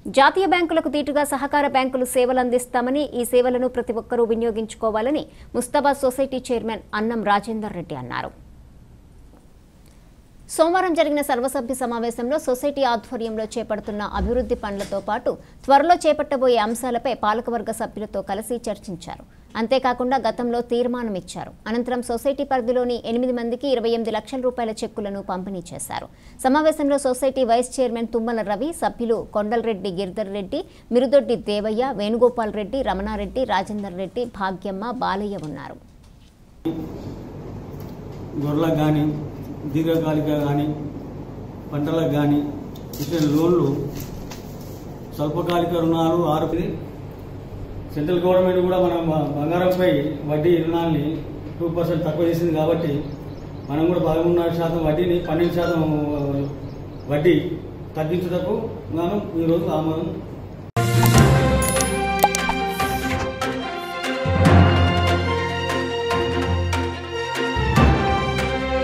జాతీయ బ్యాంకులకు దీటుగా సహకార బ్యాంకులు సేవలు అందిస్తామని ఈ సేవలను ప్రతి ఒక్కరూ వినియోగించుకోవాలని ముస్తాబాద్ సొసైటీ చైర్మన్ అన్నం రాజేందర్ రెడ్డి అన్నారు సోమవారం జరిగిన సర్వసభ్య సమావేశంలో సొసైటీ ఆధ్వర్యంలో చేపడుతున్న అభివృద్ధి పనులతో పాటు త్వరలో చేపట్టబోయే అంశాలపై పాలకవర్గ సభ్యులతో కలిసి చర్చించారు అంతేకాకుండా గతంలో తీర్మానం ఇచ్చారు అనంతరం సొసైటీ పరిధిలోని ఎనిమిది మందికి ఇరవై ఎనిమిది లక్షల రూపాయల చెక్కులను పంపిణీ చేశారు సమావేశంలో society vice chairman Tummala Ravi సభ్యులు కొండలరెడ్డి గిరిధర్ రెడ్డి మిరుదొడ్డి దేవయ్య వేణుగోపాల్ రెడ్డి రమణారెడ్డి రాజేందర్ రెడ్డి భాగ్యమ్మ బాలయ్య ఉన్నారు గొర్రెలకు కానీ దీర్ఘకాలిక కానీ పంటలకు కానీ ఇచ్చిన లోన్లు స్వల్పకాలిక రుణాలు ఆరు సెంట్రల్ గవర్నమెంట్ కూడా మనం బ- బంగారంపై వడ్డీ రుణాలని టూ పర్సెంట్ తక్కువ చేసింది కాబట్టి మనం కూడా పదమూడున్నర శాతం వడ్డీని పన్నెండు శాతం వడ్డీ తగ్గించుటకు గాను ఈరోజు ఆమోదం